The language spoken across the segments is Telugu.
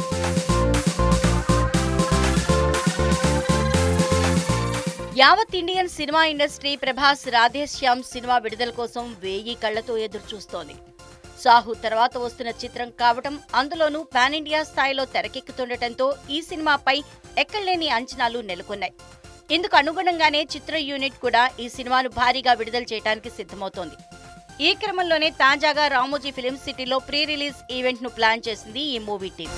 యావత్ Indian cinema industry Prabhas Radheshyam cinema విడుదల కోసం వేయి కళ్లతో ఎదురు చూస్తోంది సాహు తర్వాత వస్తున్న చిత్రం కావటం అందులోనూ పాన్ ఇండియా స్థాయిలో తెరకెక్కుతుండటంతో ఈ సినిమాపై ఎక్కడలేని అంచనాలు నెలకొన్నాయి ఇందుకు అనుగుణంగానే చిత్ర యూనిట్ కూడా ఈ సినిమాను భారీగా విడుదల చేయడానికి సిద్ధమవుతోంది ఈ క్రమంలోనే తాజాగా రామోజీ ఫిలిం సిటీలో ప్రీ రిలీజ్ ఈవెంట్ ను ప్లాన్ చేసింది ఈ మూవీ టీం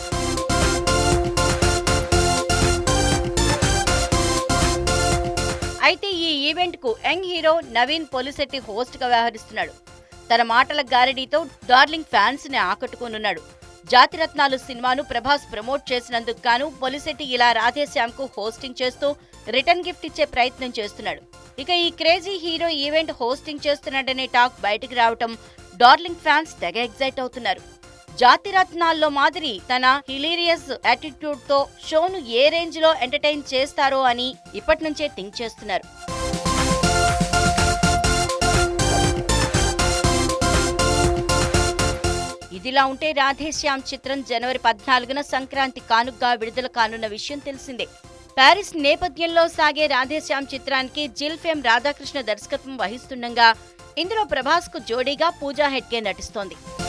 అయితే ఈ ఈవెంట్ కు young hero Naveen Polishetty host గా వ్యవహరిస్తున్నాడు తన మాటల గారడీతో డార్లింగ్ ఫ్యాన్స్ ని ఆకట్టుకోనున్నాడు జాతిరత్నాలు సినిమాను ప్రభాస్ ప్రమోట్ చేసినందుకు గాను పొలిశెట్టి ఇలా రాధేశ్యామ్ కు హోస్టింగ్ చేస్తూ రిటర్న్ గిఫ్ట్ ఇచ్చే ప్రయత్నం చేస్తున్నాడు ఇక ఈ క్రేజీ హీరో ఈవెంట్ హోస్టింగ్ చేస్తున్నాడనే టాక్ బయటకు రావటం డార్లింగ్ ఫ్యాన్స్ తెగ ఎగ్జైట్ అవుతున్నారు జాతిరత్నాల్లో మాదిరి తన హిలీరియస్ యాటిట్యూడ్ తో షోను ఏ రేంజ్ లో ఎంటర్టైన్ చేస్తారో అని ఇప్పటి నుంచే థింక్ చేస్తున్నారు ఇదిలా ఉంటే రాధేశ్యామ్ చిత్రం జనవరి పద్నాలుగున సంక్రాంతి కానుగ్గా విడుదల కానున్న విషయం తెలిసిందే ప్యారిస్ నేపథ్యంలో సాగే రాధేశ్యామ్ చిత్రానికి జిల్ ఫేమ్ రాధాకృష్ణ దర్శకత్వం వహిస్తుండగా ఇందులో ప్రభాస్ కు జోడీగా పూజా హెడ్గే నటిస్తోంది